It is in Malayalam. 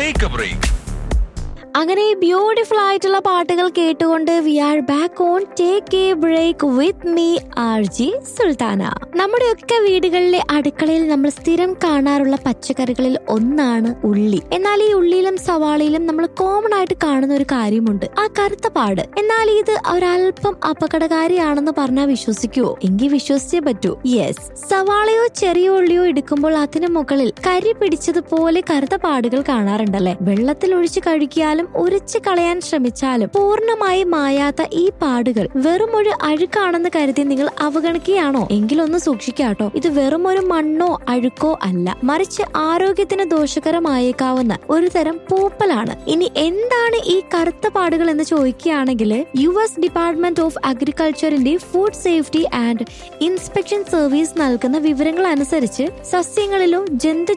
ടേക്ക് എ ബ്രേക്ക് അങ്ങനെ ബ്യൂട്ടിഫുൾ ആയിട്ടുള്ള പാട്ടുകൾ കേട്ടുകൊണ്ട് we are back on take a break with me R G Sulthana നമ്മുടെയൊക്കെ വീടുകളിലെ അടുക്കളയിൽ നമ്മൾ സ്ഥിരം കാണാറുള്ള പച്ചക്കറികളിൽ ഒന്നാണ് ഉള്ളി എന്നാൽ ഈ ഉള്ളിയിലും സവാളയിലും നമ്മൾ കോമൺ ആയിട്ട് കാണുന്ന ഒരു കാര്യമുണ്ട് ആ കറുത്ത പാട് എന്നാൽ ഇത് ഒരല്പം അപകടകാരിയാണെന്ന് പറഞ്ഞാൽ വിശ്വസിക്കുവോ എങ്കിൽ വിശ്വസിച്ചേ പറ്റൂ യെസ് സവാളയോ ചെറിയ ഉള്ളിയോ എടുക്കുമ്പോൾ അതിന് മുകളിൽ കരി പിടിച്ചതുപോലെ കറുത്ത പാടുകൾ കാണാറുണ്ടല്ലേ വെള്ളത്തിൽ ഒഴിച്ച് കഴിക്കാലും ഉരച്ച് കളയാൻ ശ്രമിച്ചാലും പൂർണ്ണമായി മായാത്ത ഈ പാടുകൾ വെറുമൊരു അഴുക്കാണെന്ന് കരുതി നിങ്ങൾ അവഗണിക്കുകയാണോ എങ്കിലൊന്ന് സൂക്ഷിക്കാട്ടോ ഇത് വെറുമൊരു മണ്ണോ അഴുക്കോ അല്ല മറിച്ച് ആരോഗ്യത്തിന് ദോഷകരമായേക്കാവുന്ന ഒരു തരം പൂപ്പലാണ് ഇനി എന്താണ് ഈ കറുത്ത പാടുകൾ എന്ന് ചോദിക്കുകയാണെങ്കിൽ യു എസ് ഡിപ്പാർട്ട്മെന്റ് ഓഫ് അഗ്രികൾച്ചറിന്റെ food safety and inspection service നൽകുന്ന വിവരങ്ങൾ അനുസരിച്ച് സസ്യങ്ങളിലോ ജന്തു